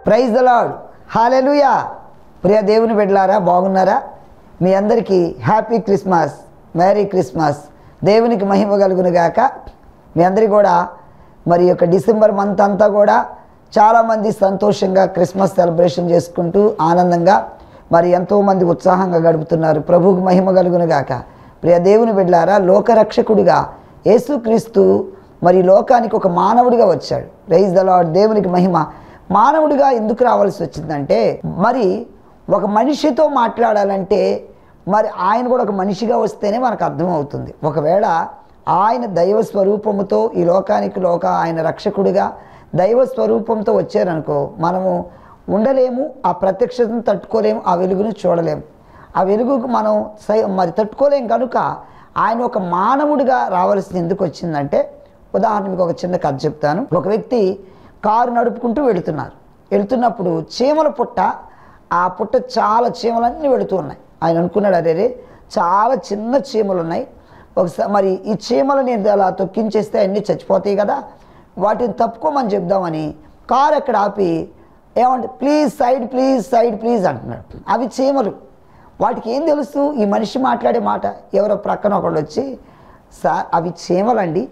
Praise the lord hallelujah ప్రియ దేవుని బిడ్డలారా బాగున్నారా మీ అందరికీ హ్యాపీ క్రిస్మస్ మేరీ క్రిస్మస్ దేవునికి మహిమ కలుగును గాక మీ అందరికీ కూడా మరి యొక్క డిసెంబర్ మంత్ అంతా కూడా చాలామంది సంతోషంగా క్రిస్మస్ సెలబ్రేషన్ చేసుకుంటూ ఆనందంగా మరి ఎంతోమంది ఉత్సాహంగా గడుపుతున్నారు ప్రభువుకు మహిమ కలుగును గాక ప్రియ దేవుని బిడ్డలారా లోకరక్షకుడిగా యేసుక్రీస్తు మరి లోకానికి ఒక మానవుడిగా వచ్చాడు రైజ్ ద లార్డ్ దేవునికి మహిమ మానవుడిగా ఎందుకు రావాల్సి వచ్చిందంటే మరి ఒక మనిషితో మాట్లాడాలంటే మరి ఆయన కూడా ఒక మనిషిగా వస్తేనే మనకు అర్థమవుతుంది ఒకవేళ ఆయన దైవ స్వరూపముతో ఈ లోకానికి లోక ఆయన రక్షకుడిగా దైవ స్వరూపంతో వచ్చారనుకో మనము ఉండలేము ఆ ప్రత్యక్షతను తట్టుకోలేము ఆ వెలుగును చూడలేము ఆ వెలుగుకు మనం సై మరి తట్టుకోలేం కనుక ఆయన ఒక మానవుడిగా రావాల్సింది ఎందుకు వచ్చిందంటే ఉదాహరణ మీకు ఒక చిన్న కథ చెప్తాను ఒక వ్యక్తి కారు నడుపుకుంటూ వెళుతున్నారు వెళుతున్నప్పుడు చీమల పుట్ట ఆ పుట్ట చాలా చీమలన్నీ వెళుతూ ఉన్నాయి ఆయన అనుకున్నాడు అరే రే చాలా చిన్న చీమలు ఉన్నాయి ఒకసారి మరి ఈ చీమలు నేను అలా తొక్కించేస్తే అన్నీ చచ్చిపోతాయి కదా వాటిని తప్పుకోమని చెప్దామని కారు అక్కడ ఆపి ఏమంటే please side please side please అంటున్నాడు అవి చీమలు వాటికి ఏం తెలుసు ఈ మనిషి మాట్లాడే మాట ఎవరో ప్రక్కన ఒకళ్ళు వచ్చి సార్ అవి చీమలండి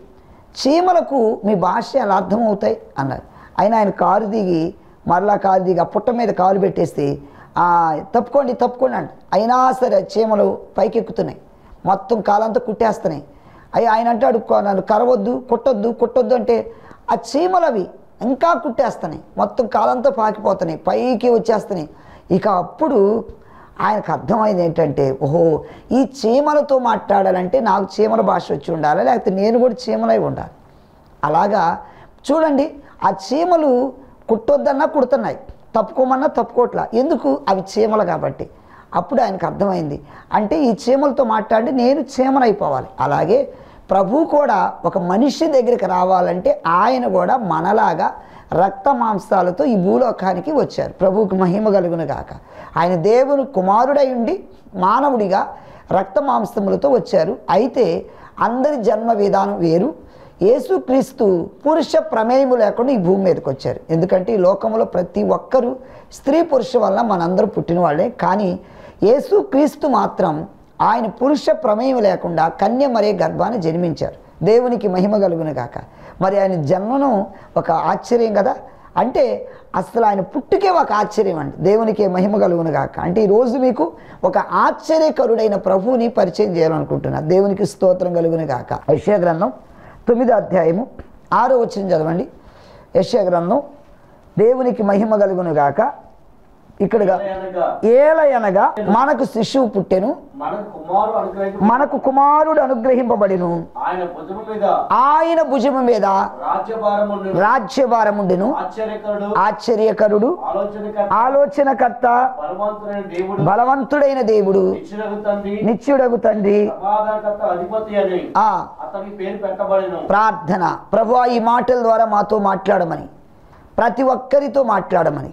చీమలకు మీ భాష ఎలా అర్థమవుతాయి అన్నారు అయినా ఆయన కారు దిగి మరలా కారు దిగి ఆ పుట్ట మీద కాలు పెట్టేసి "ఆ, తప్పుకోండి తప్పుకోండి అంట అయినా సరే చీమలు పైకెక్కుతున్నాయి మొత్తం కాలంతా కుట్టేస్తున్నాయి అయ్యి ఆయన అంటాడు "కొ- నన్ను కరవద్దు కుట్టొద్దు కుట్టొద్దు అంటే ఆ చీమలు అవి ఇంకా కుట్టేస్తున్నాయి మొత్తం కాలంతా పాకిపోతున్నాయి పైకి వచ్చేస్తున్నాయి ఇక అప్పుడు ఆయనకు అర్థమైంది ఏంటంటే ఓహో ఈ చీమలతో మాట్లాడాలంటే నాకు చీమల భాష వచ్చి ఉండాలి లేకపోతే నేను కూడా చీమలై ఉండాలి అలాగా చూడండి ఆ చీమలు కుట్టొద్దన్నా కుడుతున్నాయి తప్పుకోమన్నా తప్పుకోవట్లా ఎందుకు అవి చీమలు కాబట్టి అప్పుడు ఆయనకు అర్థమైంది అంటే ఈ చీమలతో మాట్లాడి నేను చీమనైపోవాలి అలాగే ప్రభు కూడా ఒక మనిషి దగ్గరికి రావాలంటే ఆయన కూడా మనలాగా రక్త మాంసాలతో ఈ భూలోకానికి వచ్చారు ప్రభువుకు మహిమ కలుగును గాక ఆయన దేవుని కుమారుడై ఉండి మానవుడిగా రక్త మాంసములతో వచ్చారు అయితే అందరి జన్మ విధానం వేరు యేసుక్రీస్తు పురుష ప్రమేయము లేకుండా ఈ భూమి మీదకి వచ్చారు ఎందుకంటే ఈ లోకంలో ప్రతి ఒక్కరూ స్త్రీ పురుష వల్ల మనందరూ పుట్టిన వాళ్ళే కానీ యేసుక్రీస్తు మాత్రం ఆయన పురుష ప్రమేయం లేకుండా కన్య మరే గర్భాన్ని జన్మించారు దేవునికి మహిమ కలుగును గాక మరి ఆయన జన్మను ఒక ఆశ్చర్యం కదా అంటే అసలు ఆయన పుట్టుకే ఒక ఆశ్చర్యం అండి దేవునికి మహిమ కలుగును గాక అంటే ఈరోజు మీకు ఒక ఆశ్చర్యకరుడైన ప్రభువుని పరిచయం చేయాలనుకుంటున్నా దేవునికి స్తోత్రం కలుగును గాక యశ్యా గ్రంథం తొమ్మిదో అధ్యాయము ఆరో వచ్చిన చదవండి యశ్యా గ్రంథం దేవునికి మహిమ కలుగును గాక ఇక్కడగా అనగా ఏలయనగా మనకు శిశువు పుట్టెను మనకు కుమారు అనుగ్రహించు మనకు కుమారుడు అనుగ్రహింపబడిను ఆయన భుజము మీద ఆయన భుజము మీద రాజ్యభారమును రాజ్యభారముండెను ఆశ్చర్యకరుడు ఆశ్చర్యకరుడు ఆలోచనకర్త ఆలోచనకర్త బలవంతుడైన దేవుడు బలవంతుడైన దేవుడు నిశ్చలకు తండ్రి నిత్యుడగు తండ్రి సమాధానకర్త అధిపతి అని ఆ అతనికి పేరు పెట్టబడిను ప్రార్థన ప్రభు ఈ మాటల ద్వారా మాతో మాట్లాడమని ప్రతి ఒక్కరితో మాట్లాడమని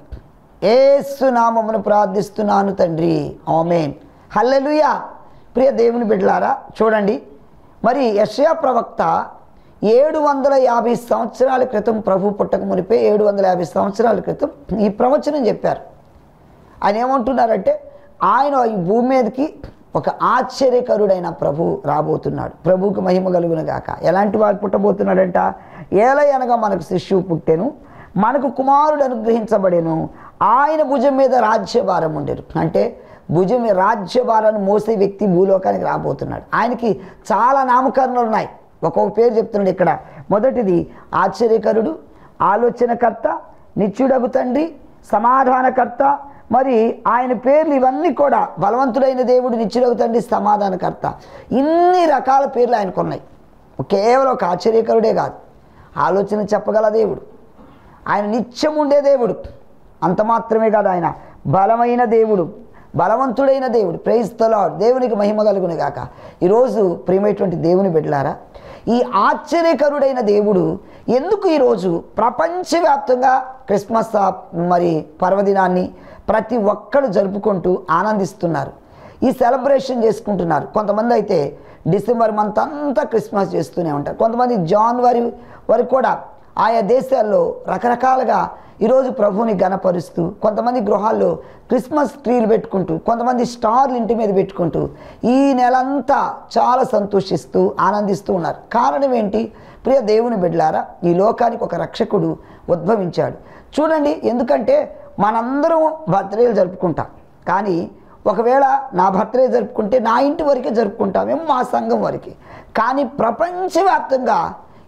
ఏసు నామమును ప్రార్థిస్తున్నాను తండ్రి ఆమెన్ హల్లెలూయా ప్రియ దేవుని బిడ్డలారా చూడండి మరి యషయా ప్రవక్త ఏడు వందల యాభై సంవత్సరాల క్రితం ప్రభు పుట్టక మునిపే ఏడు వందల యాభై సంవత్సరాల క్రితం ఈ ప్రవచనం చెప్పారు ఆయన ఏమంటున్నారంటే ఆయన ఈ భూమి మీదకి ఒక ఆశ్చర్యకరుడైన ప్రభు రాబోతున్నాడు ప్రభువుకు మహిమ కలుగును గాక ఎలాంటి వాడు పుట్టబోతున్నాడంట ఏలయనగా మనకు శిశువు పుట్టెను మనకు కుమారుడు అనుగ్రహించబడెను ఆయన భుజం మీద రాజ్యభారం ఉండేరు అంటే భుజం మీద రాజ్యభారాన్ని మోసే వ్యక్తి భూలోకానికి రాబోతున్నాడు ఆయనకి చాలా నామకరణలు ఉన్నాయి ఒక్కొక్క పేరు చెప్తున్నాడు ఇక్కడ మొదటిది ఆశ్చర్యకరుడు ఆలోచనకర్త నిత్యుడగు తండ్రి సమాధానకర్త మరి ఆయన పేర్లు ఇవన్నీ కూడా బలవంతుడైన దేవుడు నిత్యుడగు తండ్రి సమాధానకర్త ఇన్ని రకాల పేర్లు ఆయనకు ఉన్నాయి కేవలం ఒక ఆశ్చర్యకరుడే కాదు ఆలోచన చెప్పగల దేవుడు ఆయన నిత్యం ఉండే దేవుడు అంత మాత్రమే కాదు ఆయన బలమైన దేవుడు బలవంతుడైన దేవుడు ప్రేస్తలాడు దేవునికి మహిమ కలుగును గాక ఈరోజు ప్రియమైనటువంటి దేవుని బిడ్డలారా ఈ ఆశ్చర్యకరుడైన దేవుడు ఎందుకు ఈరోజు ప్రపంచవ్యాప్తంగా క్రిస్మస్ ఆ మరి పర్వదినాన్ని ప్రతి ఒక్కరు జరుపుకుంటూ ఆనందిస్తున్నారు ఈ సెలబ్రేషన్ చేసుకుంటున్నారు కొంతమంది అయితే డిసెంబర్ మంత్ అంతా క్రిస్మస్ చేస్తూనే ఉంటారు కొంతమంది జనవరి వరకు కూడా ఆయా దేశాల్లో రకరకాలుగా ఈరోజు ప్రభువుని గణపరుస్తూ కొంతమంది గృహాల్లో క్రిస్మస్ ట్రీలు పెట్టుకుంటూ కొంతమంది స్టార్లు ఇంటి మీద పెట్టుకుంటూ ఈ నెలంతా చాలా సంతోషిస్తూ ఆనందిస్తూ ఉన్నారు కారణం ఏంటి ప్రియ దేవుని బిడ్డలారా ఈ లోకానికి ఒక రక్షకుడు ఉద్భవించాడు చూడండి ఎందుకంటే మనందరం బర్త్డేలు జరుపుకుంటాం కానీ ఒకవేళ నా బర్త్డే జరుపుకుంటే నా ఇంటి వరకే జరుపుకుంటామేమో మా సంఘం వరకే కానీ ప్రపంచవ్యాప్తంగా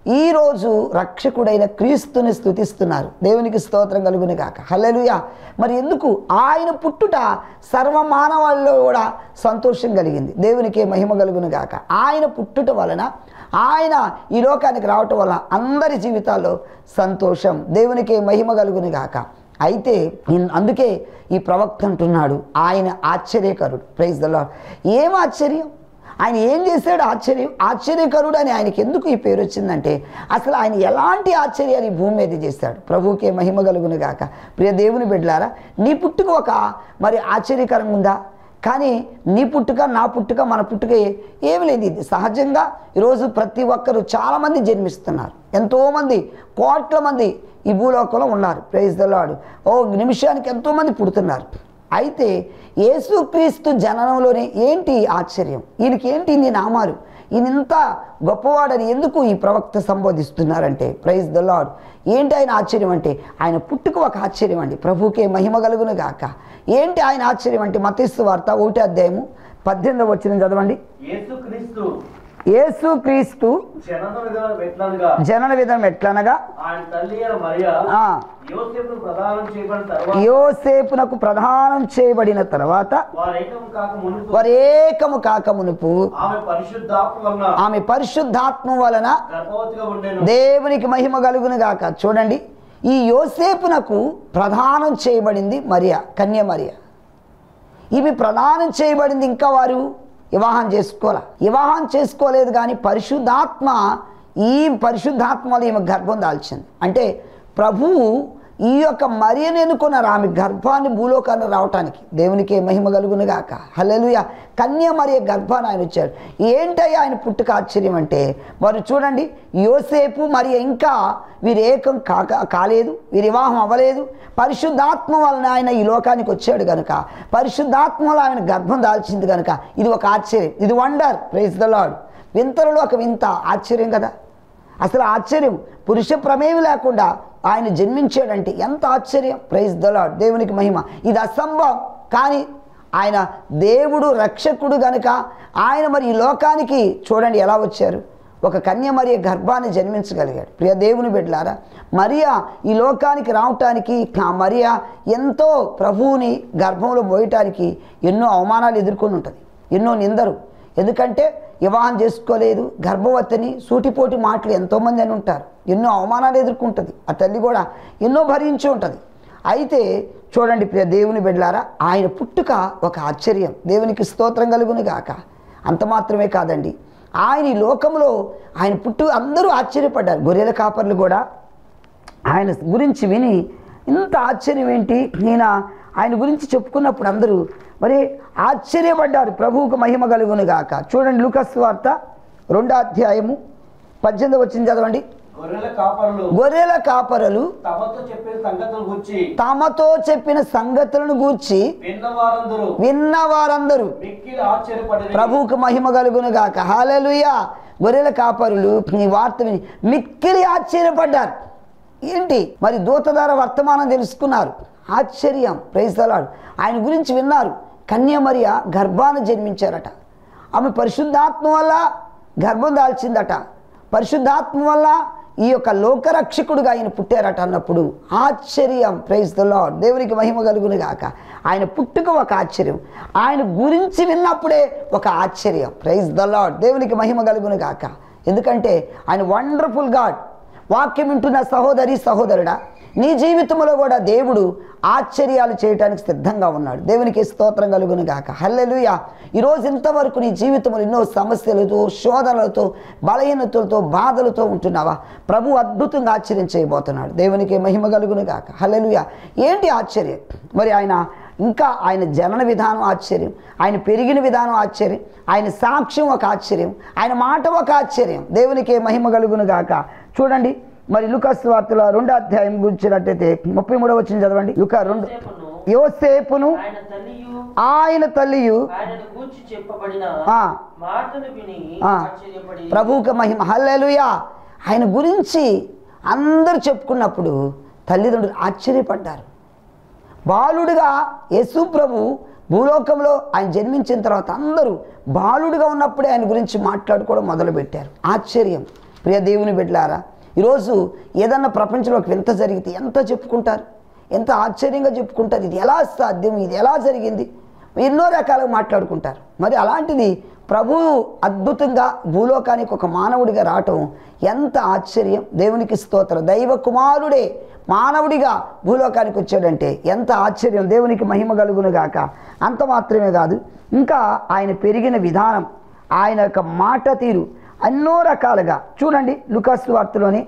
ఈరోజు రక్షకుడైన క్రీస్తుని స్థుతిస్తున్నారు దేవునికి స్తోత్రం కలుగుని కాక హల్లెలూయా మరి ఎందుకు ఆయన పుట్టుట సర్వమానవాళ్ళలో కూడా సంతోషం కలిగింది దేవునికి మహిమ కలుగును గాక ఆయన పుట్టుట వలన ఆయన ఈ లోకానికి రావటం వలన అందరి జీవితాల్లో సంతోషం దేవునికి మహిమ కలుగును గాక అయితే ఇన్- అందుకే ఈ ప్రవక్త అంటున్నాడు ఆయన ఆశ్చర్యకరుడు ప్రైజ్ ద లార్డ్ ఏం ఆశ్చర్యం ఆయన ఏం చేశాడు ఆశ్చర్యం ఆశ్చర్యకరుడు అని ఆయనకి ఎందుకు ఈ పేరు వచ్చిందంటే అసలు ఆయన ఎలాంటి ఆశ్చర్యాలు ఈ భూమి మీద చేశాడు ప్రభువుకే మహిమ కలుగును గాక ప్రియ దేవుని బిడ్డలారా నీ పుట్టుక ఒక మరి ఆశ్చర్యకరంగా ఉందా కానీ నీ పుట్టుక నా పుట్టుక మన పుట్టుక ఏ- ఏమి లేదు ఇది సహజంగా ఈరోజు ప్రతి ఒక్కరు చాలామంది జన్మిస్తున్నారు ఎంతోమంది కోట్ల మంది ఈ భూలోకంలో ఉన్నారు ప్రైజ్ ద లార్డ్ ఓ నిమిషానికి ఎంతోమంది పుడుతున్నారు అయితే యేసుక్రీస్తు జననంలోనే ఏంటి ఆశ్చర్యం ఈయనకి ఏంటి ఇన్ని నామాలు ఈయన ఇంత గొప్పవాడని ఎందుకు ఈ ప్రవక్త సంబోధిస్తున్నారంటే ప్రైజ్ ద లార్డ్ ఏంటి ఆయన ఆశ్చర్యం అంటే ఆయన పుట్టుక ఒక ఆశ్చర్యం అండి ప్రభుకే మహిమ కలుగును గాక ఏంటి ఆయన ఆశ్చర్యం అంటే మతీస్తు వార్త ఒకటి అధ్యాయము పద్దెనిమిది వచ్చిన చదవండి యేసుక్రీస్తు యేసుక్రీస్తు జనన విధానం ఎట్లనగా జనన విధానం ఎట్లనగా ఆయన తల్లి అయిన మరియా ఆ, యోసేపును ప్రదానం చేయబడిన తర్వాత యోసేపునకు ప్రధానం చేయబడిన తర్వాత వారేకం కాక మునుపు వరేకము కాక మునుపు ఆమె పరిశుద్ధాత్మ వలన ఆమె పరిశుద్ధాత్మ వలన గర్భవతిగా ఉండేను దేవునికి మహిమ కలుగును గాక చూడండి ఈ యోసేపునకు ప్రదానం చేయబడింది మరియా కన్య మరియా ఇవి ప్రదానం చేయబడింది ఇంకా వారు వివాహం చేసుకోలే వివాహం చేసుకోలేదు కానీ పరిశుద్ధాత్మ ఈ పరిశుద్ధాత్మలో ఈమె గర్భం దాల్చింది అంటే ప్రభువు ఈ యొక్క మరియను ఎన్నుకున్నారు ఆమె గర్భాన్ని భూలోకాన్ని రావటానికి దేవునికి మహిమ కలుగును గాక హల్లెలూయా కన్య మరియ గర్భాన్ని ఆయన వచ్చాడు ఏంటయ్యా ఆయన పుట్టుక ఆశ్చర్యం అంటే మరి చూడండి యోసేపు మరి ఇంకా వీరు ఏకం కాక కాలేదు వీరి వివాహం అవ్వలేదు పరిశుద్ధాత్మ వలన ఆయన ఈ లోకానికి వచ్చాడు కనుక పరిశుద్ధాత్మ వలన ఆయన గర్భం దాల్చింది కనుక ఇది ఒక ఆశ్చర్యం ఇది వండర్ ప్రైజ్ ద లార్డ్ వింతలలో ఒక వింత ఆశ్చర్యం కదా అసలు ఆశ్చర్యం పురుష ప్రమేయం లేకుండా ఆయన జన్మించాడంటే ఎంత ఆశ్చర్యం ప్రైజ్ ద లార్డ్ దేవునికి మహిమ ఇది అసంభవం కానీ ఆయన దేవుడు రక్షకుడు గనుక ఆయన మరి ఈ లోకానికి చూడండి ఎలా వచ్చారు ఒక కన్య మరియ గర్భాన్ని జన్మించగలిగాడు ప్రియ దేవుని బిడ్డలారా మరియా ఈ లోకానికి రావటానికి ఆ మరియా ఎంతో ప్రభువుని గర్భంలో మోయటానికి ఎన్నో అవమానాలు ఎదుర్కొని ఉంటుంది ఎన్నో నిందరు ఎందుకంటే వివాహం చేసుకోలేదు గర్భవతిని సూటిపోటి మాటలు ఎంతోమంది అని ఉంటారు ఎన్నో అవమానాలు ఎదుర్కొంటుంది ఆ తల్లి కూడా ఎన్నో భరించి ఉంటుంది అయితే చూడండి ప్రియ దేవుని బిడ్డలారా ఆయన పుట్టుక ఒక ఆశ్చర్యం దేవునికి స్తోత్రం కలుగును గాక అంత మాత్రమే కాదండి ఆయన ఈ లోకంలో ఆయన పుట్టు అందరూ ఆశ్చర్యపడ్డారు గొర్రెల కాపర్లు కూడా ఆయన గురించి విని ఇంత ఆశ్చర్యం ఏంటి ఈయన ఆయన గురించి చెప్పుకున్నప్పుడు అందరూ మరి ఆశ్చర్యపడ్డారు ప్రభువుకు మహిమ కలుగును గాక చూడండి లూకస్ వార్త రెండో అధ్యాయము పద్దెనిమిది వచ్చింది చదవండి గొర్రెల కాపరులు గొర్రెల కాపరులు తమతో చెప్పిన సంగతులు గుర్చి తమతో చెప్పిన సంగతులను గూర్చి విన్న వారందరూ విన్న వారందరూ మిక్కిలి ఆశ్చర్యపడి ప్రభువుకు మహిమ కలుగును గాక హాలలుయా గొర్రెల కాపరులు ఈ వార్త విని మిక్కిలి ఆశ్చర్యపడ్డారు ఏంటి మరి దూత ద్వారా వర్తమానం తెలుసుకున్నారు ఆశ్చర్యం ప్రైస్తలాడు ఆయన గురించి విన్నారు కన్యమరియ గర్భాన్ని జన్మించారట ఆమె పరిశుద్ధాత్మ వల్ల గర్భం దాల్చిందట పరిశుద్ధాత్మ వల్ల ఈ యొక్క లోకరక్షకుడుగా ఆయన పుట్టారట అన్నప్పుడు ఆశ్చర్యం ప్రైజ్ ద లాడ్ దేవునికి మహిమ కలుగును గాక ఆయన పుట్టుక ఒక ఆశ్చర్యం ఆయన గురించి విన్నప్పుడే ఒక ఆశ్చర్యం ప్రైజ్ ద లాడ్ దేవునికి మహిమ కలుగును గాక ఎందుకంటే ఆయన వండర్ఫుల్ గాడ్ వాక్యం వింటున్న సహోదరి సహోదరుడా నీ జీవితంలో కూడా దేవుడు ఆశ్చర్యాలు చేయటానికి సిద్ధంగా ఉన్నాడు దేవునికి స్తోత్రం కలుగును గాక హల్లెలూయా ఈరోజు ఇంతవరకు నీ జీవితంలో ఎన్నో సమస్యలతో శోధనలతో బలహీనతలతో బాధలతో ఉంటున్నావా ప్రభు అద్భుతంగా ఆశ్చర్యం చేయబోతున్నాడు దేవునికి మహిమ కలుగును గాక హల్లెలూయా ఏంటి ఆశ్చర్యం మరి ఆయన ఇంకా ఆయన జనన విధానం ఆశ్చర్యం ఆయన పెరిగిన విధానం ఆశ్చర్యం ఆయన సాక్ష్యం ఒక ఆశ్చర్యం ఆయన మాట ఒక ఆశ్చర్యం దేవునికి మహిమ కలుగును గాక చూడండి మరి లుకాస్ వార్తల రెండో అధ్యాయం గురించినట్టయితే ముప్పై మూడో వచ్చింది చదవండి లుకా రెండు యోసేపును యోసేపును ఆయన తల్లియు ఆయన తల్లియు ఆయనను గూర్చి చెప్పబడిన ఆ, మాటలు విని ఆ. ఆశ్చర్యపడి ప్రభువుక మహిమ హల్లెలూయా ఆయన గురించి అందరూ చెప్పుకున్నప్పుడు తల్లిదండ్రులు ఆశ్చర్యపడ్డారు బాలుడుగా యేసు ప్రభు భూలోకంలో ఆయన జన్మించిన తర్వాత అందరూ బాలుడుగా ఉన్నప్పుడే ఆయన గురించి మాట్లాడుకోవడం మొదలుపెట్టారు ఆశ్చర్యం ప్రియ దేవుని బిడ్డలారా ఈరోజు ఏదన్నా ప్రపంచంలో ఒక వింత జరిగితే ఎంత చెప్పుకుంటారు ఎంత ఆశ్చర్యంగా చెప్పుకుంటారు ఇది ఎలా సాధ్యం ఇది ఎలా జరిగింది ఎన్నో రకాలుగా మాట్లాడుకుంటారు మరి అలాంటిది ప్రభువు అద్భుతంగా భూలోకానికి ఒక మానవుడిగా రావటం ఎంత ఆశ్చర్యం దేవునికి స్తోత్రం దైవ కుమారుడే మానవుడిగా భూలోకానికి వచ్చాడంటే ఎంత ఆశ్చర్యం దేవునికి మహిమ కలుగును గాక అంత మాత్రమే కాదు ఇంకా ఆయన పెరిగిన విధానం ఆయన యొక్క మాట తీరు ఎన్నో రకాలుగా చూడండి లుకాసు వార్తలోని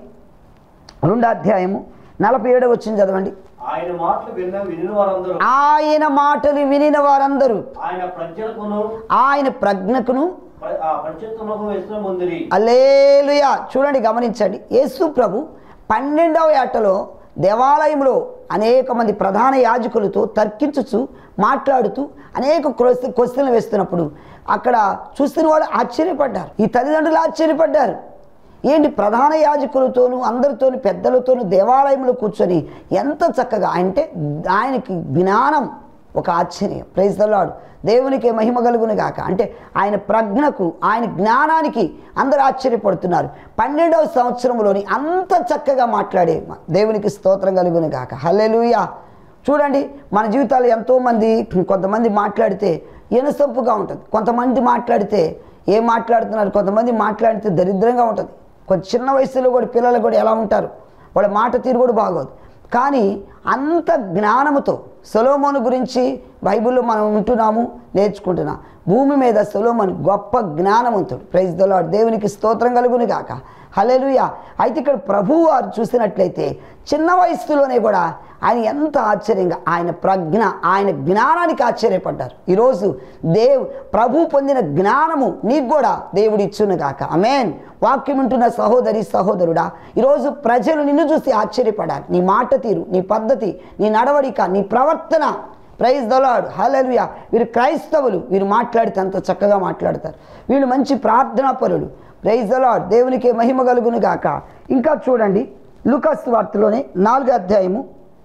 రెండో అధ్యాయము నలభై ఏడవ వచ్చింది చదవండి ఆయన మాటలు విన్న వినిన వారందరూ ఆయన మాటలు వినిన వారందరూ ఆయన ప్రజలకును ఆయన ప్రజ్ఞకును ప్ర- ఆ ప్రత్యుత్తములకు వేసిన ముందిరి అలేలుయా చూడండి గమనించండి యేసు ప్రభు పన్నెండవ ఏటలో దేవాలయంలో అనేక మంది ప్రధాన యాజకులతో తర్కించుచు మాట్లాడుతూ అనేక క్వశ్చ- క్వశ్చన్లు వేస్తున్నప్పుడు అక్కడ చూస్తున్న వాళ్ళు ఆశ్చర్యపడ్డారు ఈ తల్లిదండ్రులు ఆశ్చర్యపడ్డారు ఏంటి ప్రధాన యాజకులతోనూ అందరితోనూ పెద్దలతోనూ దేవాలయంలో కూర్చొని ఎంత చక్కగా అంటే ఆయనకి జ్ఞానం ఒక ఆశ్చర్యం ప్రైజ్ తల్లాడు దేవునికి మహిమ కలుగును గాక అంటే ఆయన ప్రజ్ఞకు ఆయన జ్ఞానానికి అందరూ ఆశ్చర్యపడుతున్నారు పన్నెండవ సంవత్సరంలోని అంత చక్కగా మాట్లాడే దేవునికి స్తోత్రం కలుగును గాక హల్లెలూయా చూడండి మన జీవితాలు ఎంతోమంది కొంతమంది మాట్లాడితే ఎనసొప్పుగా ఉంటుంది కొంతమంది మాట్లాడితే ఏం మాట్లాడుతున్నారు కొంతమంది మాట్లాడితే దరిద్రంగా ఉంటుంది కొంచెం చిన్న వయసులో కూడా పిల్లలు కూడా ఎలా ఉంటారు వాళ్ళ మాట తీరు కూడా బాగోదు కానీ అంత జ్ఞానముతో సొలోమోను గురించి బైబిల్లో మనం ఉంటున్నాము నేర్చుకుంటున్నాం భూమి మీద సొలోమోన్ గొప్ప జ్ఞానవంతుడు ప్రైజ్ ద లార్డ్ దేవునికి స్తోత్రం కలుగును గాక హల్లెలూయా అయితే ఇక్కడ ప్రభువు వారు చూసినట్లయితే చిన్న వయస్సులోనే కూడా ఆయన ఎంత ఆశ్చర్యంగా ఆయన ప్రజ్ఞ ఆయన జ్ఞానానికి ఆశ్చర్యపడ్డారు ఈరోజు దేవ్ ప్రభు పొందిన జ్ఞానము నీకు కూడా దేవుడు ఇచ్చును గాక అమేన్ వాక్యం వింటున్న సహోదరి సహోదరుడా ఈరోజు ప్రజలు నిన్ను చూసి ఆశ్చర్యపడాలి నీ మాట తీరు నీ పద్ధతి నీ నడవడిక నీ ప్రవర్తన ప్రైజ్ దలాడ్ హలలుయా వీరు క్రైస్తవులు వీరు మాట్లాడితే అంత చక్కగా మాట్లాడతారు వీళ్ళు మంచి ప్రార్థనా పరులు ప్రైజ్ దలాడ్ దేవునికి మహిమ కలుగును గాక ఇంకా చూడండి లూకాస్ వార్తలోనే నాలుగో అధ్యాయము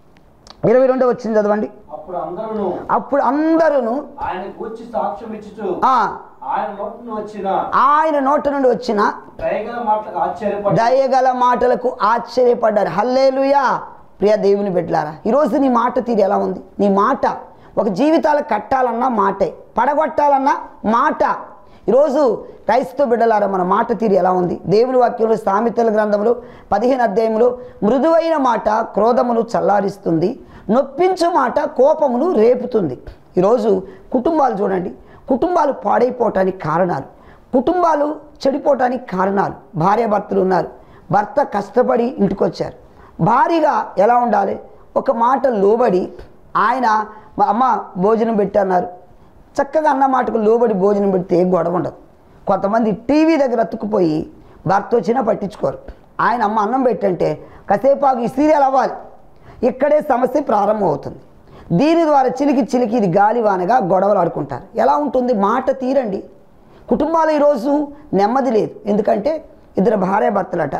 ఇరవై రెండో వచ్చింది చదవండి అప్పుడు అందరూ అప్పుడు అందరూ ఆయన కూర్చి సాక్ష్యం ఇచ్చుచు ఆ, ఆయన నోటి వచ్చిన ఆయన నోట నుండి వచ్చిన దయగల మాటలకు ఆశ్చర్యపడి దయగల మాటలకు ఆశ్చర్యపడ్డారు హల్లేలుయా ప్రియ దేవుని బిడ్డలారా ఈరోజు నీ మాట తీరు ఎలా ఉంది నీ మాట ఒక జీవితాలు కట్టాలన్నా మాటే పడగొట్టాలన్నా మాట ఈరోజు క్రైస్తవ బిడ్డలారా మన మాట తీరు ఎలా ఉంది దేవుని వాక్యంలో సామెతల గ్రంథంలో పదిహేను అధ్యాయంలో మృదువైన మాట క్రోధమును చల్లారిస్తుంది నొప్పించు మాట కోపమును రేపుతుంది ఈరోజు కుటుంబాలు చూడండి కుటుంబాలు పాడైపోవటానికి కారణాలు కుటుంబాలు చెడిపోవటానికి కారణాలు భార్యాభర్తలు ఉన్నారు భర్త కష్టపడి ఇంటికొచ్చారు భారీగా ఎలా ఉండాలి ఒక మాట లోబడి ఆయన "మా అమ్మ భోజనం పెట్టన్నారు చక్కగా అన్న మాటకు లోబడి భోజనం పెడితే ఏ గొడవ ఉండదు కొంతమంది టీవీ దగ్గర అతుక్కుపోయి భర్త వచ్చినా పట్టించుకోరు ఆయన అమ్మ అన్నం పెట్టంటే కాసేపు ఆగి ఈ సీరియల్ అవ్వాలి ఇక్కడే సమస్య ప్రారంభం అవుతుంది దీని ద్వారా చిలికి చిలికి ఇది గాలివానగా గొడవలు ఆడుకుంటారు ఎలా ఉంటుంది మాట తీరండి కుటుంబాలు ఈరోజు నెమ్మది లేదు ఎందుకంటే ఇద్దరు భార్యాభర్తలట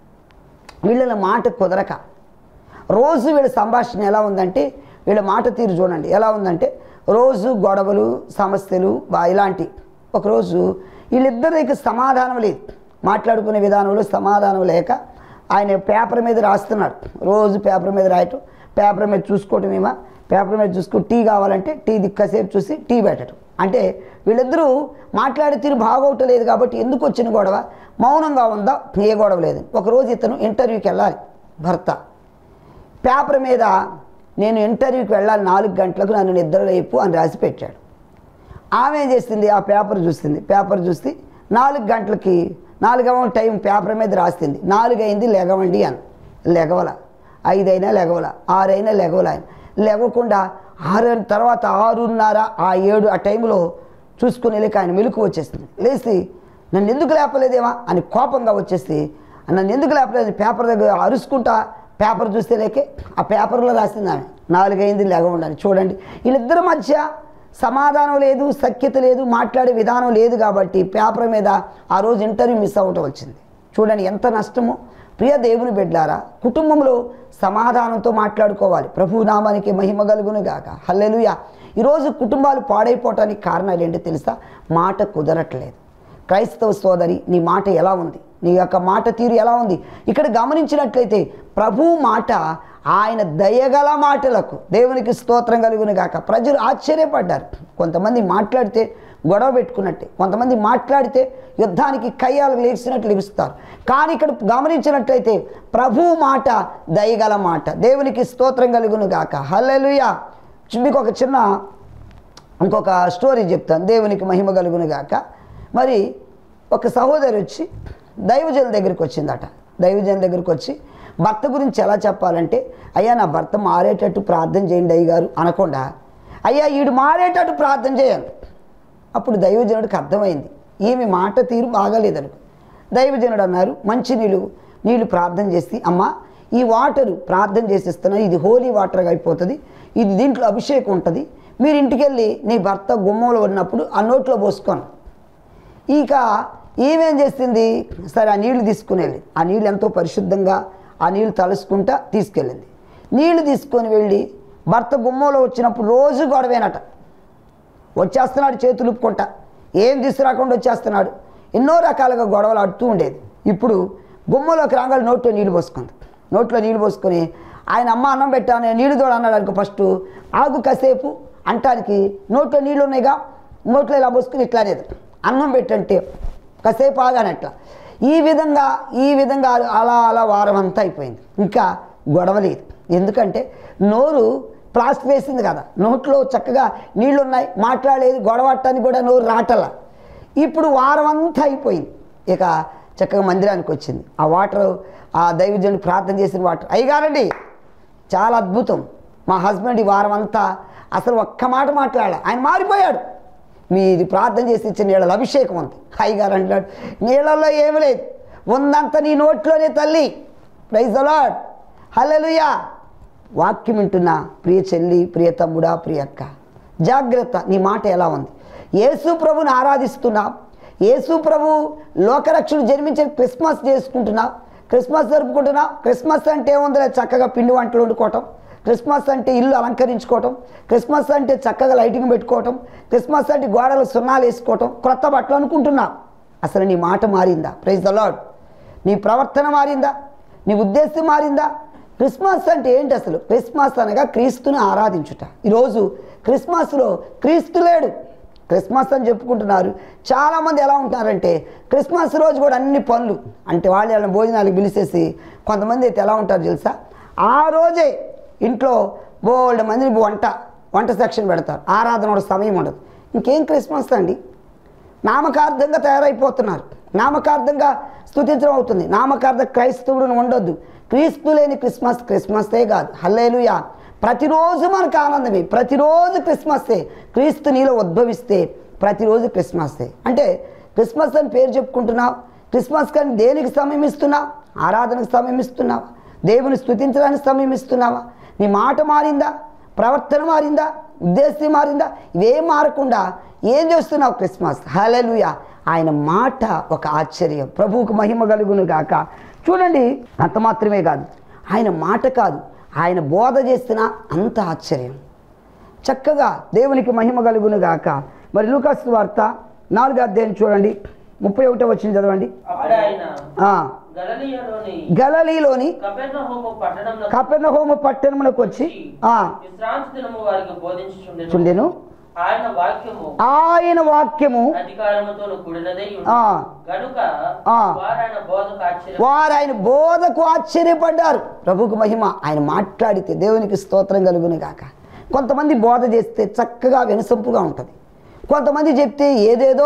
వీళ్ళ మాట కుదరక రోజు వీళ్ళ సంభాషణ ఎలా ఉందంటే వీళ్ళ మాట తీరు చూడండి ఎలా ఉందంటే రోజు గొడవలు సమస్యలు బా- ఇలాంటి ఒకరోజు వీళ్ళిద్దరికి సమాధానం లేదు మాట్లాడుకునే విధానంలో సమాధానం లేక ఆయన పేపర్ మీద రాస్తున్నాడు రోజు పేపర్ మీద రాయటం పేపర్ మీద చూసుకోవటం ఏమో పేపర్ మీద చూసుకుని టీ కావాలంటే టీ దిక్కసేపు చూసి టీ పెట్టడం అంటే వీళ్ళిద్దరూ మాట్లాడే తీరు బాగోవటలేదు కాబట్టి ఎందుకు వచ్చిన గొడవ మౌనంగా ఉందా ఏ గొడవ లేదు ఒకరోజు ఇతను ఇంటర్వ్యూకి వెళ్ళాలి భర్త పేపర్ మీద నేను ఇంటర్వ్యూకి వెళ్ళాలి నాలుగు గంటలకు నన్ను నిద్ర లేపు అని రాసి పెట్టాడు ఆమె ఏం చేసింది ఆ పేపర్ చూస్తుంది పేపర్ చూసి నాలుగు గంటలకి నాలుగవ టైం పేపర్ మీద రాస్తుంది నాలుగు అయింది లెగవండి అని లెగవల ఐదైనా లెగవల ఆరైనా లెగవల ఆయన లెగవకుండా ఆరు అయిన తర్వాత ఆరున్నర ఆ ఏడు ఆ టైంలో చూసుకుని వెళ్ళి ఆయన మెలకు వచ్చేస్తుంది లేచి నన్ను ఎందుకు లేపలేదేమా అని కోపంగా వచ్చేసి నన్ను ఎందుకు లేపలేదు పేపర్ దగ్గర అరుచుకుంటా పేపర్ చూస్తే లేకే ఆ పేపర్లో రాసింది ఆమె నాలుగైంది లేక ఉండాలి చూడండి వీళ్ళిద్దరి మధ్య సమాధానం లేదు సఖ్యత లేదు మాట్లాడే విధానం లేదు కాబట్టి పేపర్ మీద ఆ రోజు ఇంటర్వ్యూ మిస్ అవ్వటం వచ్చింది చూడండి ఎంత నష్టమో ప్రియ దేవుని బిడ్డారా కుటుంబంలో సమాధానంతో మాట్లాడుకోవాలి ప్రభు నామానికి మహిమ కలుగును గాక హల్లెలూయ ఈరోజు కుటుంబాలు పాడైపోవటానికి కారణాలు ఏంటో తెలుసా మాట కుదరట్లేదు క్రైస్తవ సోదరి నీ మాట ఎలా ఉంది నీ యొక్క మాట తీరు ఎలా ఉంది ఇక్కడ గమనించినట్లయితే ప్రభు మాట ఆయన దయగల మాటలకు దేవునికి స్తోత్రం కలుగును గాక ప్రజలు ఆశ్చర్యపడ్డారు కొంతమంది మాట్లాడితే గొడవ పెట్టుకున్నట్టే కొంతమంది మాట్లాడితే యుద్ధానికి కయ్యాలు లేచినట్లు లెగుస్తారు కానీ ఇక్కడ గమనించినట్లయితే ప్రభు మాట దయగల మాట దేవునికి స్తోత్రం కలుగును గాక హల్లెలూయా మీకు ఒక చిన్న ఇంకొక స్టోరీ చెప్తాను దేవునికి మహిమ కలుగును గాక మరి ఒక సహోదరి వచ్చి దైవజనుల దగ్గరికి వచ్చిందట దైవజనుల దగ్గరికి వచ్చి భర్త గురించి ఎలా చెప్పాలంటే అయ్యా నా భర్త మారేటట్టు ప్రార్థన చేయండి అయ్య గారు అనకుండా అయ్యా ఈడు మారేటట్టు ప్రార్థన చేయాలి అప్పుడు దైవజనుడికి అర్థమైంది ఈమె మాట తీరు బాగాలేదనుకో దైవజనుడు అన్నారు మంచి నీళ్ళు నీళ్ళు ప్రార్థన చేసి అమ్మ ఈ వాటరు ప్రార్థన చేసిస్తున్నాను ఇది హోలీ వాటర్గా అయిపోతుంది ఇది దీంట్లో అభిషేకం ఉంటుంది మీరు ఇంటికి వెళ్ళి నీ భర్త గుమ్మంలో ఉన్నప్పుడు ఆ నోట్లో పోసుకోను ఇక ఈమెం చేసింది సరే ఆ నీళ్లు తీసుకుని వెళ్ళి ఆ నీళ్ళు ఎంతో పరిశుద్ధంగా ఆ నీళ్లు తలుసుకుంటా తీసుకెళ్ళింది నీళ్లు తీసుకొని వెళ్ళి భర్త గుమ్మంలో వచ్చినప్పుడు రోజు గొడవేనట వచ్చేస్తున్నాడు చేతులు ఊపుకుంటా ఏం తీసుకురాకుండా వచ్చేస్తున్నాడు ఎన్నో రకాలుగా గొడవలు ఆడుతూ ఉండేది ఇప్పుడు గుమ్మలోకి రాగాలి నోట్లో నీళ్ళు పోసుకుంది నోట్లో నీళ్ళు పోసుకొని ఆయన అమ్మ అన్నం పెట్టాను నీళ్ళు తోడు అన్నాడు అనుకో ఫస్ట్ ఆగు కాసేపు అంటానికి నోట్లో నీళ్ళు ఉన్నాయిగా నోట్లో ఇలా పోసుకుని ఇట్లా అనేది అన్నం పెట్టంటే కాసేపు ఆగానట్లా ఈ విధంగా ఈ విధంగా అలా అలా వారం అంతా అయిపోయింది ఇంకా గొడవ లేదు ఎందుకంటే నోరు ప్లాస్టిక్ వేసింది కదా నోట్లో చక్కగా నీళ్లు ఉన్నాయి మాట్లాడలేదు గొడవట్టానికి కూడా నోరు రాటల ఇప్పుడు వారం అంతా అయిపోయింది ఇక చక్కగా మందిరానికి వచ్చింది ఆ వాటర్ ఆ దైవజనుడు ప్రార్థన చేసిన వాటర్ అయ్యగారండి చాలా అద్భుతం మా హస్బెండ్ ఈ వారం అంతా అసలు ఒక్క మాట మాట్లాడాలి ఆయన మారిపోయాడు మీది ప్రార్థన చేసి ఇచ్చిన నీళ్ళలో అభిషేకం ఉంది అయ్యగారు అంటాడు నీళ్ళల్లో ఏమి లేదు ఉందంత నీ నోట్లోనే తల్లి ప్రైజ్ అలాడ్ హల్లెలూయా వాక్యం వింటున్నా ప్రియ చెల్లి ప్రియ తమ్ముడా ప్రియ అక్క జాగ్రత్త నీ మాట ఎలా ఉంది యేసు ప్రభుని ఆరాధిస్తున్నావు యేసు ప్రభు లోకరక్షుడు జన్మించిన క్రిస్మస్ చేసుకుంటున్నావు క్రిస్మస్ జరుపుకుంటున్నావు క్రిస్మస్ అంటే ఏముందిలే చక్కగా పిండి వంటలు వండుకోవటం క్రిస్మస్ అంటే ఇల్లు అలంకరించుకోవటం క్రిస్మస్ అంటే చక్కగా లైటింగ్ పెట్టుకోవటం క్రిస్మస్ అంటే గోడలు సున్నాలు వేసుకోవటం క్రొత్త బట్టలు అనుకుంటున్నావు అసలు నీ మాట మారిందా ప్రైజ్ ద లాడ్ నీ ప్రవర్తన మారిందా నీ ఉద్దేశం మారిందా క్రిస్మస్ అంటే ఏంటి అసలు క్రిస్మస్ అనగా క్రీస్తుని ఆరాధించుట ఈరోజు క్రిస్మస్లో క్రీస్తు లేడు క్రిస్మస్ అని చెప్పుకుంటున్నారు చాలామంది ఎలా ఉంటున్నారంటే క్రిస్మస్ రోజు కూడా అన్ని పనులు అంటే వాళ్ళు వాళ్ళ భోజనాలకు పిలిచేసి కొంతమంది అయితే ఎలా ఉంటారు తెలుసా ఆ రోజే ఇంట్లో బోల్డ్ మందిని వంట వంట సెక్షన్ పెడతారు ఆరాధన కూడా సమయం ఉండదు ఇంకేం క్రిస్మస్ అండి నామకార్థంగా తయారైపోతున్నారు నామకార్థంగా స్థుతించడం అవుతుంది నామకార్థ క్రైస్తవుడు ఉండొద్దు క్రీస్తు లేని క్రిస్మస్ క్రిస్మసే కాదు హల్లేలుయా ప్రతిరోజు మనకు ఆనందమే ప్రతిరోజు క్రిస్మస్సే క్రీస్తు నీలో ఉద్భవిస్తే ప్రతిరోజు క్రిస్మస్సే అంటే క్రిస్మస్ అని పేరు చెప్పుకుంటున్నావు క్రిస్మస్ కానీ దేనికి సమయం ఇస్తున్నావు ఆరాధనకు సమయం ఇస్తున్నావా దేవుని స్థుతించడానికి సమయం ఇస్తున్నావా నీ మాట మారిందా ప్రవర్తన మారిందా ఉద్దేశం మారిందా ఇవేం మారకుండా ఏం చేస్తున్నావు క్రిస్మస్ హలలుయ ఆయన మాట ఒక ఆశ్చర్యం ప్రభువుకు మహిమ కలుగును గాక చూడండి అంత మాత్రమే కాదు ఆయన మాట కాదు ఆయన బోధ చేసిన అంత ఆశ్చర్యం చక్కగా దేవునికి మహిమ కలుగును గాక మరి లూకాస్ వార్త నాలుగు అధ్యాయం చూడండి ముప్పై ఒకటో వచ్చింది చదవండి అప్పుడు ఆయన ఆ, గలలియలోని గలలీలోని కపెర్నహూము పట్టణంలో కపెర్నహోమ పట్టణమునకు వచ్చి ఆ, విశ్రాంతి దినము వారికి బోధించుచుండెను చుండెను ఆయన వాక్యము ఆయన వాక్యము అధికారముతో కూడినదై ఉంది. ఆ. గనుక ఆ. వారు ఆయన బోధకు ఆశ్చర్య వారు ఆయన బోధకు ఆశ్చర్యపడ్డారు ప్రభుకు మహిమ ఆయన మాట్లాడితే దేవునికి స్తోత్రం కలుగును గాక కొంతమంది బోధ చేస్తే చక్కగా వినసొంపుగా ఉంటుంది కొంతమంది చెప్తే ఏదేదో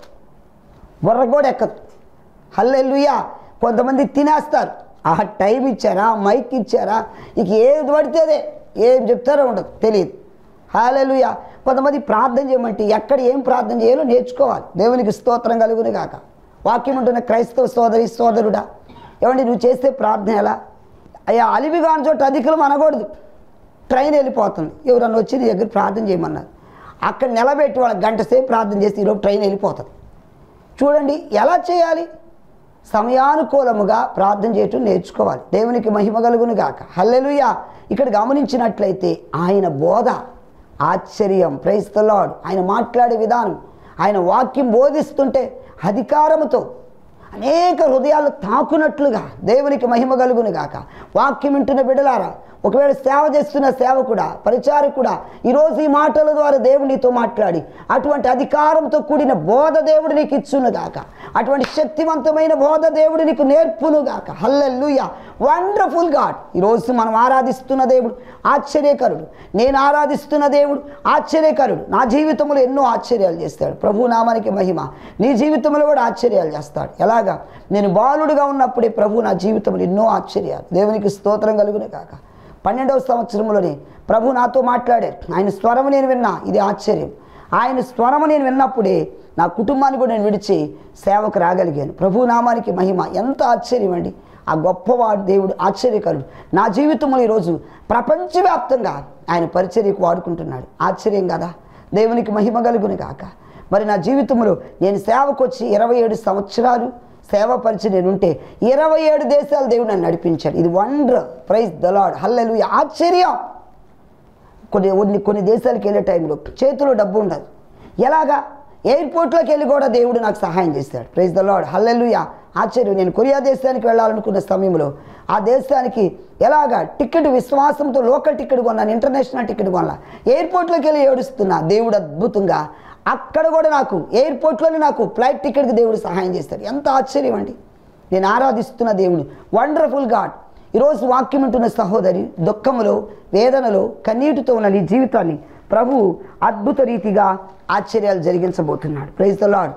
బుర్ర కూడా ఎక్కదు హల్లెలూయా కొంతమంది తినేస్తారు ఆ టైం ఇచ్చారా మైక్ ఇచ్చారా ఇక ఏది పడితే అదే ఏం చెప్తారో ఉండదు తెలియదు హాలెలుయ కొంతమంది ప్రార్థన చేయమంటే ఎక్కడ ఏం ప్రార్థన చేయాలో నేర్చుకోవాలి దేవునికి స్తోత్రం కలుగును గాక వాక్యం ఉంటున్న క్రైస్తవ సోదరి సోదరుడా ఏమండి నువ్వు చేస్తే ప్రార్థన ఎలా అయ్యా అలివి కాని చోట అధికులు అనకూడదు ట్రైన్ వెళ్ళిపోతుంది ఎవరన్నా వచ్చి నీ దగ్గర ప్రార్థన చేయమన్నారు అక్కడ నిలబెట్టి వాళ్ళ గంట సేపు ప్రార్థన చేసి ఈరోజు ట్రైన్ వెళ్ళిపోతుంది చూడండి ఎలా చేయాలి సమయానుకూలముగా ప్రార్థన చేయటం నేర్చుకోవాలి దేవునికి మహిమ కలుగును గాక హల్లెలూయా ఇక్కడ గమనించినట్లయితే ఆయన బోధ ఆశ్చర్యం ప్రైస్తలాడు ఆయన మాట్లాడే విధానం ఆయన వాక్యం బోధిస్తుంటే అధికారముతో అనేక హృదయాలు తాకునట్లుగా దేవునికి మహిమ కలుగును గాక వాక్యం వింటున్న బిడలారా ఒకవేళ సేవ చేస్తున్న సేవకుడా పరిచారకుడా ఈరోజు ఈ మాటల ద్వారా దేవుడు నీతో మాట్లాడి అటువంటి అధికారంతో కూడిన బోధ దేవుడు నీకు ఇచ్చును గాక అటువంటి శక్తివంతమైన బోధ దేవుడు నీకు నేర్పును గాక హల్లెలూయా వండర్ఫుల్ గాడ్ ఈరోజు మనం ఆరాధిస్తున్న దేవుడు ఆశ్చర్యకరుడు నేను ఆరాధిస్తున్న దేవుడు ఆశ్చర్యకరుడు నా జీవితంలో ఎన్నో ఆశ్చర్యాలు చేస్తాడు ప్రభు నామానికి మహిమ నీ జీవితంలో కూడా ఆశ్చర్యాలు చేస్తాడు ఎలాగా నేను బాలుడుగా ఉన్నప్పుడే ప్రభు నా జీవితంలో ఎన్నో ఆశ్చర్యాలు దేవునికి స్తోత్రం కలుగునే కాక పన్నెండవ సంవత్సరంలోనే ప్రభు నాతో మాట్లాడారు ఆయన స్వరము నేను విన్నా ఇది ఆశ్చర్యం ఆయన స్వరము నేను విన్నప్పుడే నా కుటుంబాన్ని కూడా నేను విడిచి సేవకు రాగలిగాను ప్రభు నామానికి మహిమ ఎంత ఆశ్చర్యం అండి ఆ గొప్పవాడు దేవుడు ఆశ్చర్యకరుడు నా జీవితంలో ఈరోజు ప్రపంచవ్యాప్తంగా ఆయన పరిచర్యకు వాడుకుంటున్నాడు ఆశ్చర్యం కదా దేవునికి మహిమ కలుగును కాక మరి నా జీవితంలో నేను సేవకు వచ్చి ఇరవై ఏడు సంవత్సరాలు సేవ పరిచి నేను ఉంటే ఇరవై ఏడు దేశాలు దేవుడు నన్ను నడిపించాడు ఇది వండర్ ప్రైజ్ దలాడ్ హల్లెలు ఆశ్చర్యం కొన్ని కొన్ని కొన్ని దేశాలకు వెళ్ళే టైంలో చేతిలో డబ్బు ఉండదు ఎలాగా ఎయిర్పోర్ట్లోకి వెళ్ళి కూడా దేవుడు నాకు సహాయం చేశాడు ప్రైజ్ ద లాడ్ హల్లెలుయా ఆశ్చర్యం నేను కొరియా దేశానికి వెళ్ళాలనుకున్న సమయంలో ఆ దేశానికి ఎలాగా టికెట్ విశ్వాసంతో లోకల్ టికెట్ కొన్నాను ఇంటర్నేషనల్ టికెట్ కొన్నా ఎయిర్పోర్ట్లోకి వెళ్ళి ఏడుస్తున్నా దేవుడు అద్భుతంగా అక్కడ కూడా నాకు ఎయిర్పోర్ట్లోనే నాకు ఫ్లైట్ టికెట్కి దేవుడు సహాయం చేస్తాడు ఎంత ఆశ్చర్యం అండి నేను ఆరాధిస్తున్న దేవుడు వండర్ఫుల్ గాడ్ ఈరోజు వాక్యం ఉంటున్న సహోదరి దుఃఖములో వేదనలో కన్నీటితో ఉన్న నీ జీవితాన్ని ప్రభు అద్భుత రీతిగా ఆశ్చర్యాలు జరిగించబోతున్నాడు ప్రైజ్ ద లాడ్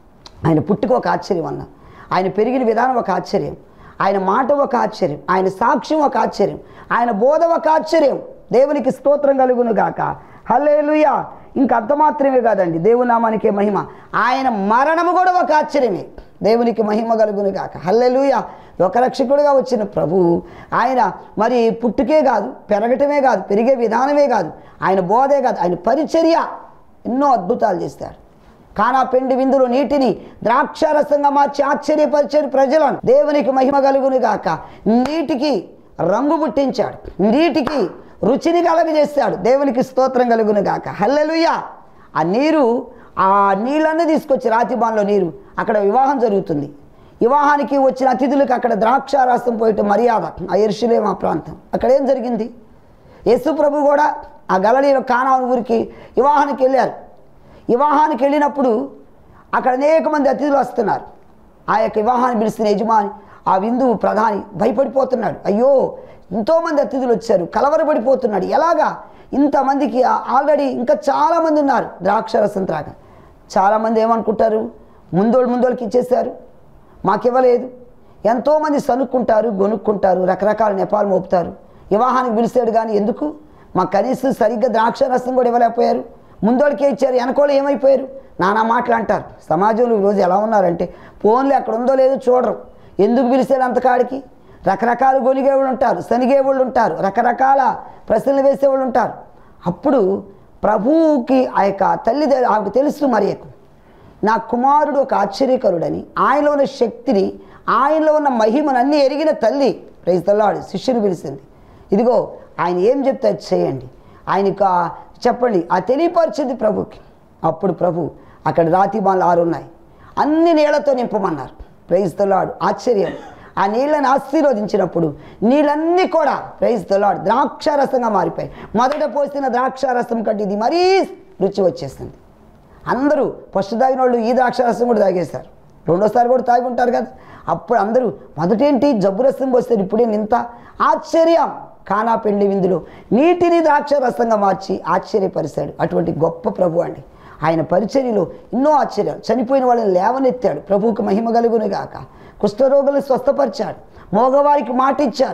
ఆయన పుట్టుక ఒక ఆశ్చర్యం అన్న ఆయన పెరిగిన విధానం ఒక ఆశ్చర్యం ఆయన మాట ఒక ఆశ్చర్యం ఆయన సాక్ష్యం ఒక ఆశ్చర్యం ఆయన బోధ ఒక ఆశ్చర్యం దేవునికి స్తోత్రం కలుగును గాక హల్లేలుయా ఇంక అంత మాత్రమే కాదండి దేవుని నామానికే మహిమ ఆయన మరణము కూడా ఒక ఆశ్చర్యమే దేవునికి మహిమ కలుగును గాక హల్లెలూయా లోకరక్షకుడుగా వచ్చిన ప్రభువు ఆయన మరి పుట్టుకే కాదు పెరగటమే కాదు పెరిగే విధానమే కాదు ఆయన బోధే కాదు ఆయన పరిచర్య ఎన్నో అద్భుతాలు చేస్తాడు కానా పెండి విందులు నీటిని ద్రాక్షారసంగా మార్చి ఆశ్చర్యపరిచారు ప్రజలను దేవునికి మహిమ కలుగును గాక నీటికి రంగు పుట్టించాడు నీటికి రుచిని కలగజేస్తాడు దేవునికి స్తోత్రం కలుగును గాక హల్లెలూయా ఆ నీరు ఆ నీళ్ళన్నీ తీసుకొచ్చి రాతిబాన్లో నీరు అక్కడ వివాహం జరుగుతుంది వివాహానికి వచ్చిన అతిథులకు అక్కడ ద్రాక్షారసం పోయటం మర్యాద ఆ ఎరుషులేం ఆ ప్రాంతం అక్కడ ఏం జరిగింది యేసు ప్రభు కూడా ఆ గలలీలో కానాను ఊరికి వివాహానికి వెళ్ళారు వివాహానికి వెళ్ళినప్పుడు అక్కడ అనేక మంది అతిథులు వస్తున్నారు ఆ యొక్క వివాహాన్ని పిలిచిన యజమాని ఆ విందువు ప్రధాని భయపడిపోతున్నాడు అయ్యో ఎంతోమంది అతిథులు వచ్చారు కలవరపడిపోతున్నాడు ఎలాగా ఇంతమందికి ఆల్రెడీ ఇంకా చాలామంది ఉన్నారు ద్రాక్షరసం త్రాగ చాలామంది ఏమనుకుంటారు ముందోళ్ళు ముందోళ్ళకి ఇచ్చేశారు మాకివ్వలేదు ఎంతోమంది సనుక్కుంటారు గొనుక్కుంటారు రకరకాల నెపాలు మోపుతారు వివాహానికి పిలిచాడు కానీ ఎందుకు మా కనీసం సరిగ్గా ద్రాక్ష రసం కూడా ఇవ్వలేకపోయారు ముందోళ్ళకే ఇచ్చారు వెనకోళ్ళు ఏమైపోయారు నానా మాటలు అంటారు సమాజంలో ఈరోజు ఎలా ఉన్నారంటే ఫోన్లు ఎక్కడ ఉందో లేదో చూడరు ఎందుకు పిలిచాడు అంతకాడికి రకరకాల గొనిగేవాళ్ళు ఉంటారు శనిగేవాళ్ళు ఉంటారు రకరకాల ప్రశ్నలు వేసేవాళ్ళు ఉంటారు అప్పుడు ప్రభువుకి ఆ యొక్క తల్లి ఆమెకు తెలుసు మరియకు నా కుమారుడు ఒక ఆశ్చర్యకరుడని ఆయనలో ఉన్న శక్తిని ఆయనలో ఉన్న మహిమను అన్నీ ఎరిగిన తల్లి ప్రైజ్ తల్లాడు శిష్యుని పిలిచింది ఇదిగో ఆయన ఏం చెప్తే అది చేయండి ఆయనకు ఆ చెప్పండి ఆ తెలియపరిచింది ప్రభుకి అప్పుడు ప్రభు అక్కడ రాతి బాణలు ఆరు ఉన్నాయి అన్ని నీళ్లతో నింపమన్నారు ప్రైజ్ తల్లాడు ఆశ్చర్యం ఆ నీళ్ళని ఆశీర్వదించినప్పుడు నీళ్ళన్నీ కూడా ప్రైజ్ తల్లాడు ద్రాక్షారసంగా మారిపోయాయి మొదట పోసిన ద్రాక్షారసం కంటే ఇది మరీ రుచి వచ్చేస్తుంది అందరూ ఫస్ట్ తాగిన వాళ్ళు ఈ ద్రాక్షరసం కూడా తాగేస్తారు రెండోసారి కూడా తాగి ఉంటారు కదా అప్పుడు అందరూ మొదటేంటి జబ్బు రసం పోస్తారు ఇప్పుడే ఇంత ఆశ్చర్యం కానా పెండి విందులో నీటిని ద్రాక్ష రసంగా మార్చి ఆశ్చర్యపరిచాడు అటువంటి గొప్ప ప్రభు అండి ఆయన పరిచర్యలో ఎన్నో ఆశ్చర్యాలు చనిపోయిన వాళ్ళని లేవనెత్తాడు ప్రభువుకి మహిమ కలుగును గాక కుష్ఠరోగులను స్వస్థపరిచాడు మోగవారికి మాట ఇచ్చారు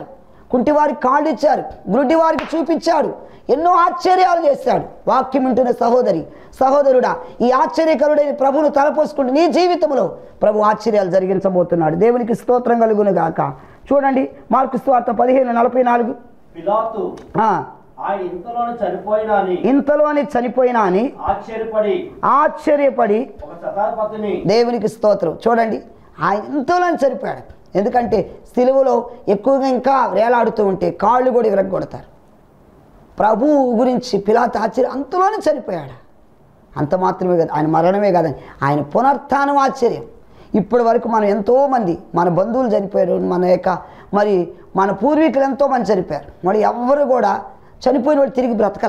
కుంటివారికి కాళ్ళు ఇచ్చారు గుడ్డి వారికి చూపించాడు ఎన్నో ఆశ్చర్యాలు చేశాడు వాక్యం వింటున్న సహోదరి సహోదరుడా ఈ ఆశ్చర్యకరుడైన ప్రభువును తలపోసుకుంటూ నీ జీవితంలో ప్రభు ఆశ్చర్యాలు జరిగించబోతున్నాడు దేవునికి స్తోత్రం కలుగును గాక చూడండి మార్కు స్వార్థ పదిహేను నలభై నాలుగు పిలాతు ఆ, ఆయన ఇంతలోనే చనిపోయినా అని ఇంతలోనే చనిపోయినా అని ఆశ్చర్యపడి ఆశ్చర్యపడి ఒక శతాధిపతిని దేవునికి స్తోత్రం చూడండి ఆయన ఇంతలోనే చనిపోయాడు ఎందుకంటే సిలువలో ఎక్కువగా ఇంకా వేలాడుతూ ఉంటే కాళ్ళు కూడా విరగొడతారు ప్రభు గురించి పిలాత ఆశ్చర్యం అంతలోనే చనిపోయాడు అంత మాత్రమే కాదు ఆయన మరణమే కాదని ఆయన పునరుత్థానం ఆశ్చర్యం ఇప్పటి వరకు మనం ఎంతోమంది మన బంధువులు చనిపోయారు మన యొక్క మరి మన పూర్వీకులు ఎంతోమంది చనిపోయారు మరి ఎవ్వరు కూడా చనిపోయిన వాడు తిరిగి బ్రతకల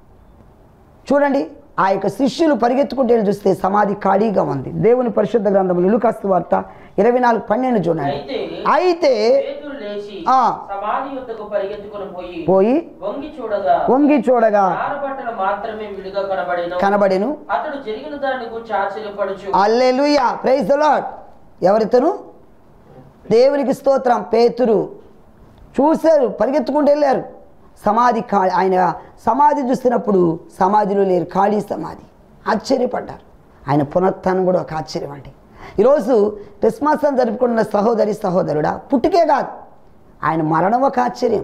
చూడండి ఆ యొక్క శిష్యులు పరిగెత్తుకుంటూ వెళ్ళి చూస్తే సమాధి ఖాళీగా ఉంది దేవుని పరిశుద్ధ గ్రంథములు లుకాస్తు వార్త ఇరవై నాలుగు పన్నెండు చూడండి అయితే అయితే పేతురు లేచి ఆ. సమాధి యొద్దకు పరిగెత్తుకుని పోయి పోయి వంగి చూడగా వంగి చూడగా ఆరబట్టలు మాత్రమే విడిగా కనబడిన కనబడెను అతడు జరిగిన దాన్ని గురించి ఆశ్చర్యపడుచు అల్లెలుయా ప్రైజ్ ద లాడ్ ఎవరితను దేవునికి స్తోత్రం పేతురు చూశారు పరిగెత్తుకుంటూ వెళ్ళారు సమాధి ఖా ఆయన సమాధి చూస్తున్నప్పుడు సమాధిలో లేరు ఖాళీ సమాధి ఆశ్చర్యపడ్డారు ఆయన పునరుత్థానం కూడా ఒక ఆశ్చర్యం అండి ఈరోజు క్రిస్మస్ అని జరుపుకుంటున్న సహోదరి సహోదరుడా పుట్టుకే కాదు ఆయన మరణం ఒక ఆశ్చర్యం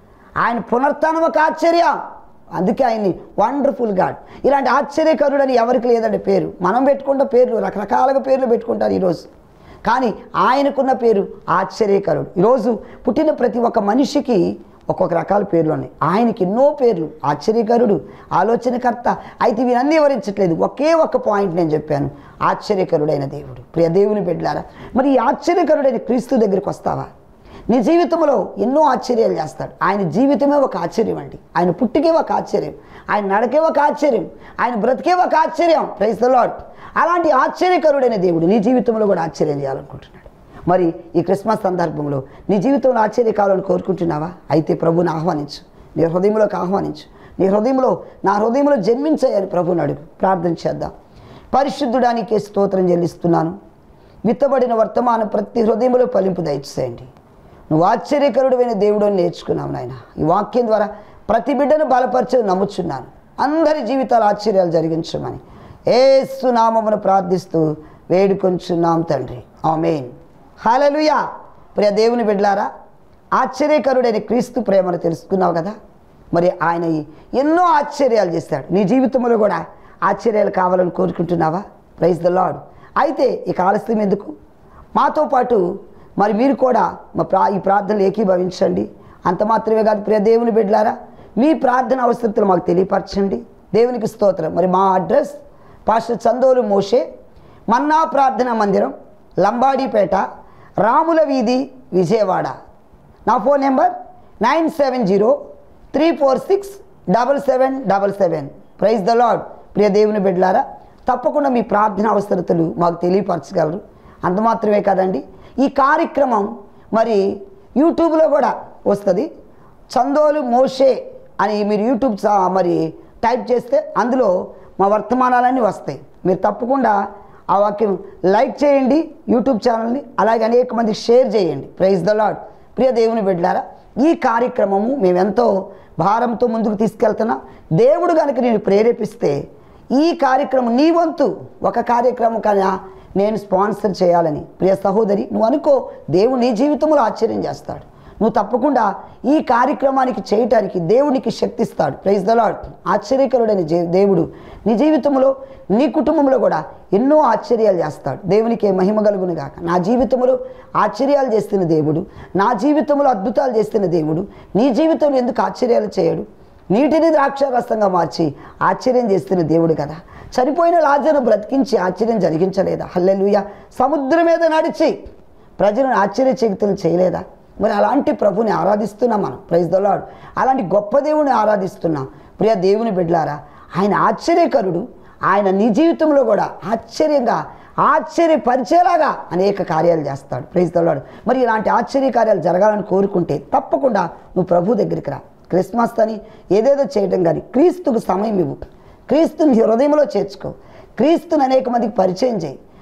ఆయన పునరుత్థానం ఒక ఆశ్చర్యం అందుకే ఆయన్ని వండర్ఫుల్ గాడ్ ఇలాంటి ఆశ్చర్యకరుడని ఎవరికి లేదండి పేరు మనం పెట్టుకుంటే పేర్లు రకరకాలుగా పేర్లు పెట్టుకుంటారు ఈరోజు కానీ ఆయనకున్న పేరు ఆశ్చర్యకరుడు ఈరోజు పుట్టిన ప్రతి ఒక్క మనిషికి ఒక్కొక్క రకాల పేర్లు ఉన్నాయి ఆయనకి ఎన్నో పేర్లు ఆశ్చర్యకరుడు ఆలోచనకర్త అయితే వీరన్నీ వివరించట్లేదు ఒకే ఒక్క పాయింట్ నేను చెప్పాను ఆశ్చర్యకరుడైన దేవుడు ప్రియ దేవుని బిడ్డలారా మరి ఈ ఆశ్చర్యకరుడైన క్రీస్తు దగ్గరికి వస్తావా నీ జీవితంలో ఎన్నో ఆశ్చర్యాలు చేస్తాడు ఆయన జీవితమే ఒక ఆశ్చర్యం అండి ఆయన పుట్టికే ఒక ఆశ్చర్యం ఆయన నడకే ఒక ఆశ్చర్యం ఆయన బ్రతికే ఒక ఆశ్చర్యం ప్రైజ్ ద లాడ్ అలాంటి ఆశ్చర్యకరుడైన దేవుడు నీ జీవితంలో కూడా ఆశ్చర్యం చేయాలనుకుంటున్నాడు మరి ఈ క్రిస్మస్ సందర్భంలో నీ జీవితంలో ఆశ్చర్య కావాలని కోరుకుంటున్నావా అయితే ప్రభుని ఆహ్వానించు నీ హృదయంలోకి ఆహ్వానించు నీ హృదయంలో నా హృదయంలో జన్మించాయని ప్రభుని అడుగు ప్రార్థన చేద్దాం పరిశుద్ధుడానికి స్తోత్రం చెల్లిస్తున్నాను విత్తబడిన వర్తమానం ప్రతి హృదయంలో ఫలింపు దయచేయండి నువ్వు ఆశ్చర్యకరుడైన దేవుడు అని నేర్చుకున్నావు నాయన ఈ వాక్యం ద్వారా ప్రతి బిడ్డను బలపరిచి నమ్ముచున్నాను అందరి జీవితాలు ఆశ్చర్యాలు జరిగించమని ఏసునామమును ప్రార్థిస్తూ వేడుకొంచున్నాం తండ్రి ఆమెన్ హల్లెలూయా ప్రియ దేవుని బిడ్డలారా ఆశ్చర్యకరుడైన క్రీస్తు ప్రేమను తెలుసుకున్నావు కదా మరి ఆయన ఈ ఎన్నో ఆశ్చర్యాలు చేస్తాడు నీ జీవితంలో కూడా ఆశ్చర్యాలు కావాలని కోరుకుంటున్నావా ప్రైజ్ ద లాడ్ అయితే ఇక ఆలస్యం ఎందుకు మాతో పాటు మరి మీరు కూడా మా ప్రా ఈ ప్రార్థనలు ఏకీభవించండి అంత మాత్రమే కాదు ప్రియ దేవుని బిడ్డలారా మీ ప్రార్థన అవసరతలు మాకు తెలియపరచండి దేవునికి స్తోత్రం మరి మా అడ్రస్ పాస్టర్ చందోలు మోషే మన్నా ప్రార్థనా మందిరం లంబాడీపేట రాముల వీధి విజయవాడ నా phone number nine seven zero three four six double seven double seven praise the lord ప్రియ దేవుని బిడ్డలారా తప్పకుండా మీ ప్రార్థన అవసరతలు మాకు తెలియపరచగలరు అంత మాత్రమే కాదండి ఈ కార్యక్రమం మరి యూట్యూబ్లో కూడా వస్తుంది చందోలు మోషే అని మీరు యూట్యూబ్ చా- మరి టైప్ చేస్తే అందులో మా వర్తమానాలన్నీ వస్తాయి మీరు తప్పకుండా ఆ వాక్యం లైక్ చేయండి యూట్యూబ్ ఛానల్ని అలాగే అనేక మంది షేర్ చేయండి ప్రైజ్ ద లాడ్ ప్రియ దేవుని బిడ్డారా ఈ కార్యక్రమము మేమెంతో భారంతో ముందుకు తీసుకెళ్తున్నాం దేవుడు కనుక నేను ప్రేరేపిస్తే ఈ కార్యక్రమం నీ వంతు ఒక కార్యక్రమం కన్నా నేను స్పాన్సర్ చేయాలని ప్రియ సహోదరి నువ్వు అనుకో దేవుడు నీ జీవితంలో ఆశ్చర్యం చేస్తాడు నువ్వు తప్పకుండా ఈ కార్యక్రమానికి చేయటానికి దేవునికి శక్తిస్తాడు ప్రైజ్ ద లాడ్ ఆశ్చర్యకరుడైన జే- దేవుడు నీ జీవితంలో నీ కుటుంబంలో కూడా ఎన్నో ఆశ్చర్యాలు చేస్తాడు దేవునికి మహిమ కలుగును గాక నా జీవితంలో ఆశ్చర్యాలు చేస్తున్న దేవుడు నా జీవితంలో అద్భుతాలు చేస్తున్న దేవుడు నీ జీవితంలో ఎందుకు ఆశ్చర్యాలు చేయడు నీటిని ద్రాక్షారసంగా మార్చి ఆశ్చర్యం చేస్తున్న దేవుడు కదా చనిపోయిన లాజను బ్రతికించి ఆశ్చర్యం జరిగించలేదా హల్లెలూయా సముద్రం మీద నడిచి ప్రజలను ఆశ్చర్యచకితులు చేయలేదా మరి అలాంటి ప్రభుని ఆరాధిస్తున్నాం మనం ప్రైజ్ ద లార్డ్ అలాంటి గొప్ప దేవుని ఆరాధిస్తున్నాం ప్రియ దేవుని బిడ్డలారా ఆయన ఆశ్చర్యకరుడు ఆయన నీ జీవితంలో కూడా ఆశ్చర్యంగా ఆశ్చర్యపరిచేలాగా అనేక కార్యాలు చేస్తాడు ప్రైజ్ ద లార్డ్ మరి ఇలాంటి ఆశ్చర్య కార్యాలు జరగాలని కోరుకుంటే తప్పకుండా నువ్వు ప్రభు దగ్గరికి రా క్రిస్మస్ అని ఏదేదో చేయటం కానీ క్రీస్తుకు సమయం ఇవ్వు క్రీస్తుని హృదయంలో చేర్చుకో క్రీస్తుని అనేక మందికి పరిచయం చేయి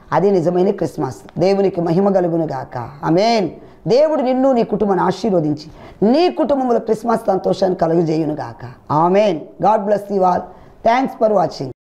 అది నిజమైన క్రిస్మస్ దేవునికి మహిమ కలుగును గాక అమేన్ దేవుడు నిన్ను నీ కుటుంబాన్ని ఆశీర్వదించి నీ కుటుంబంలో క్రిస్మస్ సంతోషాన్ని కలుగజేయును గాక amen God bless you all thanks for watching